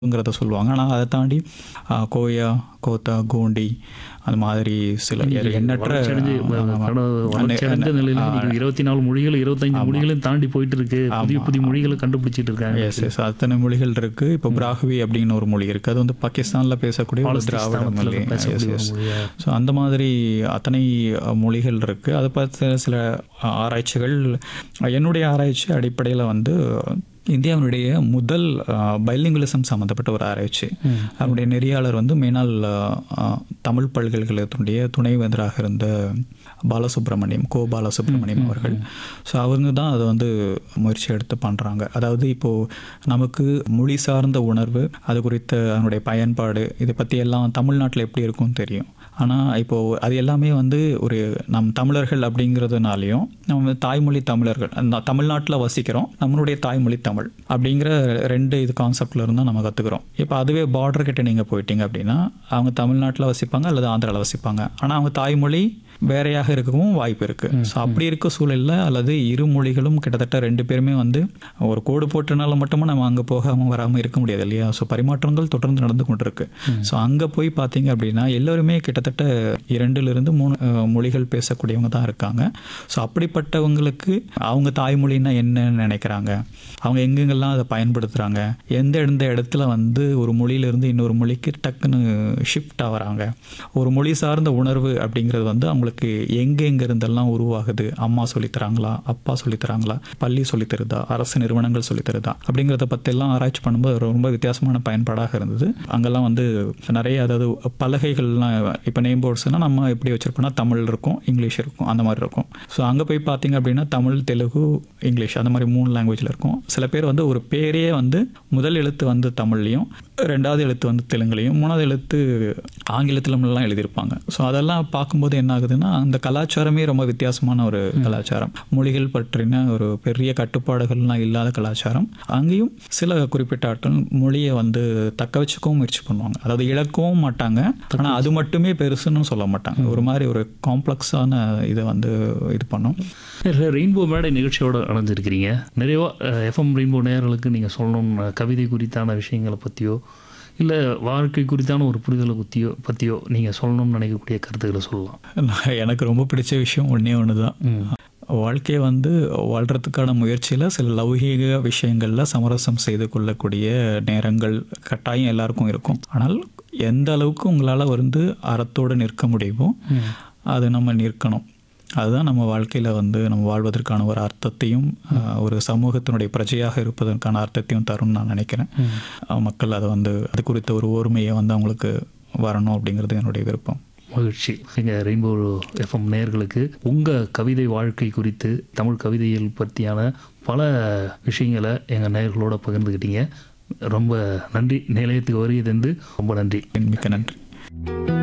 ங்கிறத சொல்லுவாங்க ஆனால் அதை தாண்டி ஆ, கோயா கோத்தா கோண்டி அந்த மாதிரி சில எ- எண்ணற்ற வளர்ச்சியடைஞ்சு ஆமா, கட- வளர்ச்சியடைந்த அன்னை- நிலையில ஆ, இன்னைக்கு இருபத்தி நாலு மொழிகள் இருபத்தைந்து மொழிகளையும் தாண்டி போயிட்டு இருக்கு புதிய புதிய மொழிகளை கண்டுபிடிச்சிட்டு இருக்காங்க எஸ் எஸ் அத்தனை மொழிகள் இருக்கு இப்போ பிராஹ்வி அப்படின்னு ஒரு மொழி இருக்கு அது வந்து பாகிஸ்தான்ல பேசக்கூடிய ஒரு திராவிட பாலஸ்தீனத்துல மொழி பேசக்கூடிய எஸ் ஒரு மொழியா ஸோ அந்த மாதிரி அத்தனை அஹ், மொழிகள் இருக்கு அதை பார்த்து சில அஹ், ஆராய்ச்சிகள் என்னுடைய ஆராய்ச்சி அடிப்படையில் வந்து இந்தியாவினுடைய முதல் பைலிங்குலிசம் சம்மந்தப்பட்ட ஒரு ஆராய்ச்சி அவருடைய நெறியாளர் வந்து மேனாள் அஹ், அஹ், தமிழ் பல்கலைக்கழகத்தினுடைய துணைவேந்தராக இருந்த பாலசுப்ரமணியம் கோ பாலசுப்ரமணியம் அவர்கள் ஸோ அவங்க தான் அதை வந்து முயற்சி எடுத்து பண்ணுறாங்க அதாவது இப்போது நமக்கு மொழி சார்ந்த உணர்வு அது குறித்த அதனுடைய பயன்பாடு இதை பற்றி எல்லாம் தமிழ்நாட்டில் எப்படி இருக்கும்னு தெரியும் ஆனால் இப்போது அது எல்லாமே வந்து ஒரு நம் தமிழர்கள் அப்படிங்கிறதுனாலையும் நம்ம தாய்மொழி தமிழர்கள் அந்த தமிழ்நாட்டில் வசிக்கிறோம் நம்மளுடைய தாய்மொழி தமிழ் அப்படிங்கிற ரெண்டு இது கான்செப்டில் இருந்தால் நம்ம கற்றுக்குறோம் இப்போ அதுவே பார்டர் கிட்ட நீங்கள் போயிட்டீங்க அப்படின்னா அவங்க தமிழ்நாட்டில் வசிப்பாங்க அல்லது ஆந்திராவில் வசிப்பாங்க ஆனால் அவங்க தாய்மொழி வேறையாக இருக்கவும் வாய்ப்பு இருக்குது ஸோ அப்படி இருக்க சூழலில் அல்லது இரு மொழிகளும் கிட்டத்தட்ட ரெண்டு பேருமே வந்து ஒரு கோடு போட்டனால மட்டுமே நம்ம அங்கே போகாமல் வராமல் இருக்க முடியாது இல்லையா ஸோ பரிமாற்றங்கள் தொடர்ந்து நடந்து கொண்டிருக்கு ஸோ அங்கே போய் பார்த்தீங்க அப்படின்னா எல்லோருமே கிட்டத்தட்ட இரண்டுலேருந்து மூணு அஹ், மொழிகள் பேசக்கூடியவங்க தான் இருக்காங்க ஸோ அப்படிப்பட்டவங்களுக்கு அவங்க தாய்மொழின்னா என்னன்னு நினைக்கிறாங்க அவங்க எங்கெங்கெல்லாம் அதை பயன்படுத்துகிறாங்க எந்த எந்த இடத்துல வந்து ஒரு மொழியிலேருந்து இன்னொரு மொழிக்கு டக்குன்னு ஷிஃப்ட் ஆகுறாங்க ஒரு மொழி சார்ந்த உணர்வு அப்படிங்கிறது வந்து அவங்களுக்கு எங்கே எங்கே இருந்தெல்லாம் உருவாகுது அம்மா சொல்லித் தராங்களா அப்பா சொல்லித் தராங்களா பள்ளி சொல்லித் தருதா அரசு நிறுவனங்கள் சொல்லித் தருதா அப்படிங்கிறத பற்றியெல்லாம் ஆராய்ச்சி பண்ணும்போது ரொம்ப வித்தியாசமான பயன்பாடாக இருந்தது அங்கெல்லாம் வந்து நிறைய அதாவது பலகைகள்லாம் இப்போ நேம் போர்ட்ஸ்னால் நம்ம எப்படி வச்சிருப்போம்னா தமிழ் இருக்கும் இங்கிலீஷ் இருக்கும் அந்த மாதிரி இருக்கும் ஸோ அங்கே போய் பார்த்தீங்க அப்படின்னா தமிழ் தெலுங்கு இங்கிலீஷ் அந்த மாதிரி மூணு லாங்குவேஜில் இருக்கும் சில பேர் வந்து ஒரு பேரே வந்து முதல் எழுத்து வந்து தமிழ்லையும் ரெண்டாவது எழுத்து வந்து தெலுங்குலையும் மூணாவது எழுத்து ஆங்கிலத்திலலாம் எழுதியிருப்பாங்க ஸோ அதெல்லாம் பார்க்கும்போது என்ன ஆகுதுன்னா அந்த கலாச்சாரமே ரொம்ப வித்தியாசமான ஒரு கலாச்சாரம் மொழிகள் பற்றின ஒரு பெரிய கட்டுப்பாடுகள்லாம் இல்லாத கலாச்சாரம் அங்கேயும் சில குறிப்பிட்ட ஆட்கள் மொழியை வந்து தக்க வச்சுக்கவும் முயற்சி பண்ணுவாங்க அதாவது இழக்கவும் மாட்டாங்க ஆனால் அது மட்டுமே பெருசுன்னு சொல்ல மாட்டாங்க ஒரு மாதிரி ஒரு காம்ப்ளெக்ஸான இதை வந்து இது பண்ணும் ரெயின்போ மேடை நிகழ்ச்சியோட அணைஞ்சிருக்கிறீங்க நிறைவா எஃப்எம் ரெயின்போ நேயர்களுக்கு நீங்கள் சொல்லணும்னு கவிதை குறித்தான விஷயங்களை பற்றியோ இல்லை வாழ்க்கை குறித்தான ஒரு புரிதலை பற்றியோ பற்றியோ நீங்கள் சொல்லணும்னு நினைக்கக்கூடிய கருத்துக்களை சொல்லலாம் நான் எனக்கு ரொம்ப பிடிச்ச விஷயம் ஒன்றே ஒன்று தான் ம் வாழ்க்கையை வந்து வாழ்கிறதுக்கான முயற்சியில் சில லௌகீக விஷயங்களில் சமரசம் செய்து கொள்ளக்கூடிய நேரங்கள் கட்டாயம் எல்லாருக்கும் இருக்கும் ஆனால் எந்த அளவுக்கு உங்களால் வந்து அறத்தோடு நிற்க முடியுமோ அது நம்ம நிற்கணும் அதுதான் நம்ம வாழ்க்கையில் வந்து நம்ம வாழ்வதற்கான ஒரு அர்த்தத்தையும் ஆஹ், ஒரு சமூகத்தினுடைய பிரஜையாக இருப்பதற்கான அர்த்தத்தையும் தரும்னு நான் நினைக்கிறேன் ஆஹ், மக்கள் அதை வந்து அது குறித்த ஒரு ஓர்மையை வந்து அவங்களுக்கு வரணும் அப்படிங்கிறது என்னுடைய விருப்பம் மகிழ்ச்சி எங்கள் ரெயின்போ எஃப்எம் நேயர்களுக்கு உங்கள் கவிதை வாழ்க்கை குறித்து தமிழ் கவிதைகள் பற்றியான பல விஷயங்களை எங்கள் நேயர்களோட பகிர்ந்துக்கிட்டீங்க ரொம்ப நன்றி நிலையத்துக்கு வருகை தந்து ரொம்ப நன்றி மிக்க நன்றி